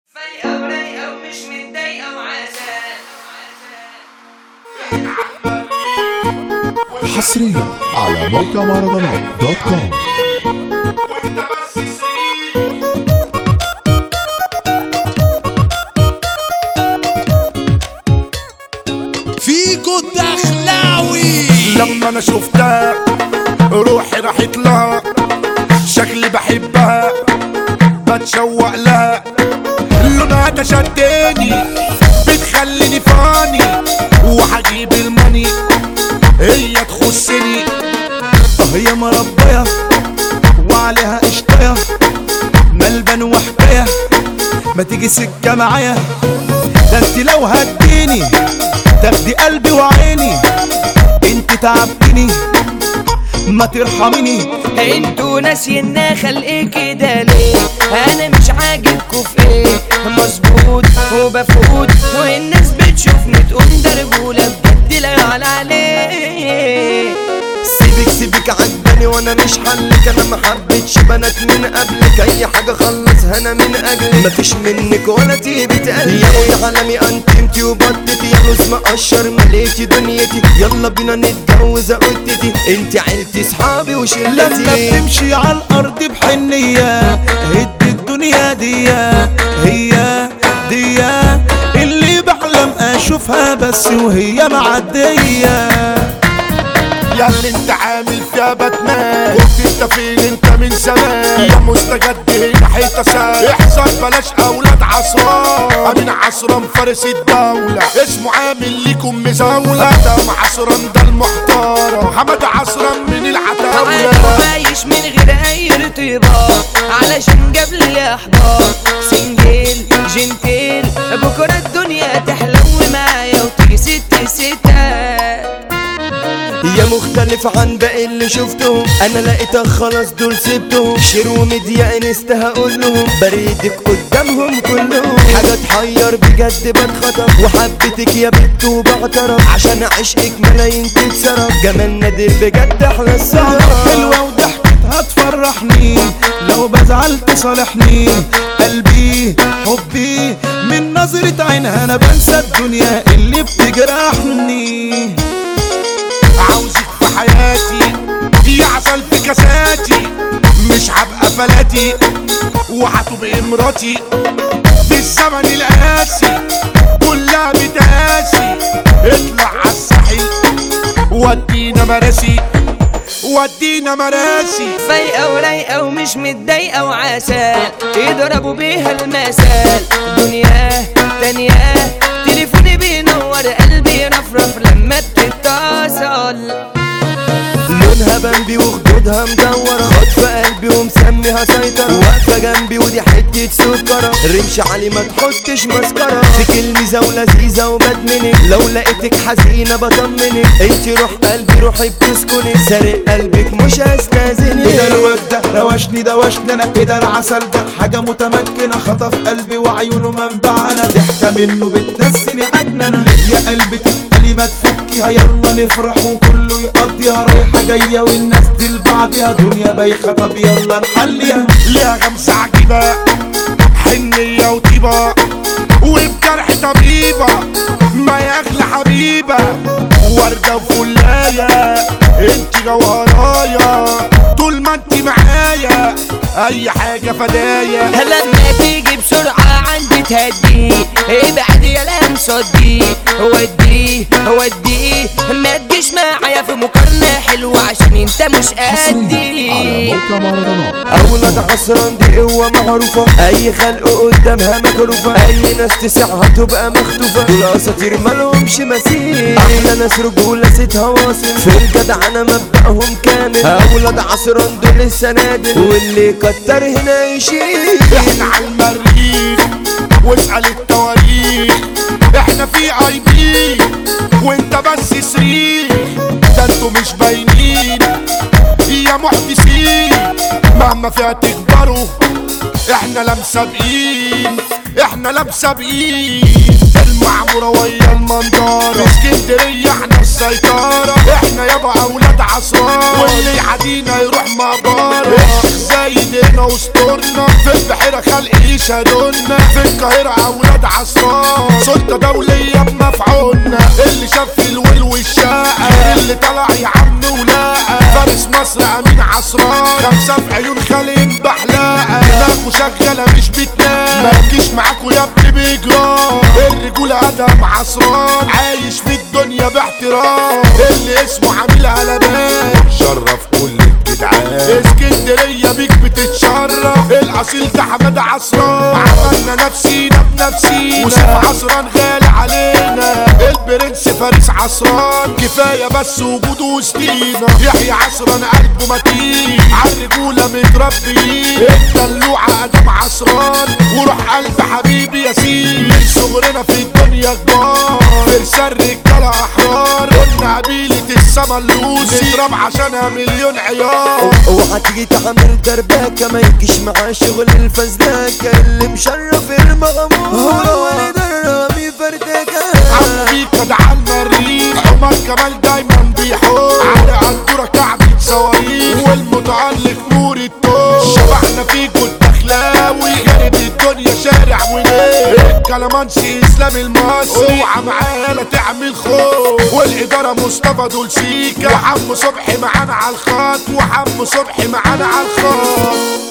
فايقة ورايقة ومش متضايقة وعسل حصريا على موقع مهرجانات دوت كوم فيكو الدخلاوي لما انا شفتها روحي راحت لها شكلي بحبها بتشوق لها لونها ده شدني بتخليني فاني وهجيب الماني هي تخصني هي مربية وعليها قشطية ملبن وحكاية ما تيجي سكة معايا ده انت لو هديني تاخدي قلبي وعيني انت تعبتني ما ترحميني انتوا ناسينا خلق كده ليه انا مش عاجبكوا في ايه مظبوط وبفوت والناس بتشوفني تقوم درجولة بجد لا يعلى عليه سيبك سيبك عجباني وانا مش حلك انا ما حبيتش بنات من قبلك اي حاجه خلصها انا من اجلك مفيش منك ولا تيبي تقلي يا ويا عالمي انت انت وبطتي يا لوز مقشر مليتي دنيتي يلا بينا نتجوز قلتي انت عيلتي صحابي وشلتي لما بتمشي على الارض بحنيه هد الدنيا دي هي دي اللي بحلم اشوفها بس وهي معديه يا اللي انت عامل فيها باتمان كنت انت فين انت من زمان يا مستجد هنا حيطة سان احذر بلاش اولاد عصران امين عصران فارس الدولة اسمه عامل ليكم مزاولة ده عصران ده المحترم حمد عصران من العتاولة انا عايش من غير اي ارتباط علشان جاب لي احباط سنجل جنتيل بكره الدنيا تحلو معايا وتيجي ست ستات يا مختلف عن باقي اللي شفتهم انا لقيتك خلاص دول سبتهم شير وميديا انستا هقول لهم بريدك قدامهم كلهم حاجه تحير بجد بتخطف وحبيتك يا بنت وبعترف عشان عشقك ملايين تتصرف جمال نادر بجد احلى السهرة حلوه وضحكتها تفرحني لو بزعل تصالحني قلبي حبي من نظرة عينها انا بنسى الدنيا اللي بتجرحني عاوزك في حياتي يا عسل في كاساتي مش هبقى فلاتي وهتبقى مراتي في الزمن القاسي كلها بتقاسي اطلع عالساحل ودينا مراسي ودينا مراسي فايقة ورايقة ومش متضايقة وعسل يضربوا بيها المثل دنيا تانية تليفوني بينور قلبي رفرف لما بتتصل لونها بمبي وخدودها مدورة خاطفة قلبي ومسميها سيطرة واقفة جنبي ودي حتة سكرة رمش علي ما تحطش مسكرة في كلمة ولذيذة وبدمنك لو لقيتك حزينة بطمنك انت روح قلبي روحي بتسكني سارق قلبك مش هستاذنك كده الواد ده روشني دوشني انا كده العسل ده حاجة متمكنة خطف قلبي وعيونه منبع انا ضحكة منه بتنسيني عجننة يا قلبي تتقلي ما تفكيها يلا نفرح وكله يقضيها رايحة جاية والناس دي لبعضيها دنيا بايخة طب يلا نحليها ليها غمسة عجيبة حنية وطيبة وبجرح طبيبة ما يغلى حبيبة وردة وفلاية انت جوهرايا طول ما انت معايا اي حاجة فدايا لما تيجي بسرعة عندي تهدي ابعد يا لام صدي ودي ودي ما تجيش معايا في مقارنة حلوة عشان انت مش حصريا على قدي موقع مهرجانات أولاد عصران دي قوة معروفة أي خلق قدامها مكروفة أي ناس تسعها تبقى مخطوفة دول أساطير مالهمش مثيل أحلى ناس رجولة ستها واصل في الجدعنة مبدأهم كامل أولاد عصران دول السنادل واللي كتر هنا يشيل احنا على المريخ واسأل التواريخ احنا في اي بي وانت بس صريخ ده انتوا مش باينين يا محدثين مهما فيها تكبروا احنا لا مسابقين احنا لا مسابقين المعمورة ويا المنظرة اسكندرية احنا السيطرة احنا يابا اولاد عصران واللي يعدينا يروح مبارة الشيخ زايد هنا وسطورنا في البحيرة خلق يشهدونا في القاهرة اولاد عصران سلطة دولية بمفعولنا اللي شاف الول والشاقة اللي طلع يا عم ولاقى فارس مصر امين عصران خمسة في عيون خالين بحلاقة دماغه شغالة مش بتنام مالكيش معاكوا يا ابني بجرام الرجولة ادم عصران عايش في الدنيا باحترام اللي اسمه عميل قلبان شرف كل الجدعان اسكندرية بيك بتتشرف الاصيل ده حماد عصران عملنا نفسينا بنفسينا وسيف عصران غالي علينا البرنس فارس عصران كفاية بس وجوده وسطينا يحيى عصران قلبه متين عالرجولة متربيين الدلوعة ادم عصران وروح قلب حبيبي ياسين من صغرنا في الدنيا كبار فرسان رجالة احرار قلنا قبيلة السما اللوسي نضرب عشانها مليون عيار اوعى تيجي تعمل دربكة ما يجيش معاه شغل الفزلكة اللي مشرف المغمور هو اللي درامي فردكة عم بيكا ده عالمريخ عمر كمال دايما بيحور على قدورة كعبة صواريخ والمتعلق نور التوب شبعنا فيكو الدخلاوي خارب الدنيا شارع وليه الكلامانسي اسلام المصري اوعى معانا لا تعمل خوف والاداره مصطفى دول سيكا وحمو صبحي معانا على الخط وحمو صبحي معانا على الخط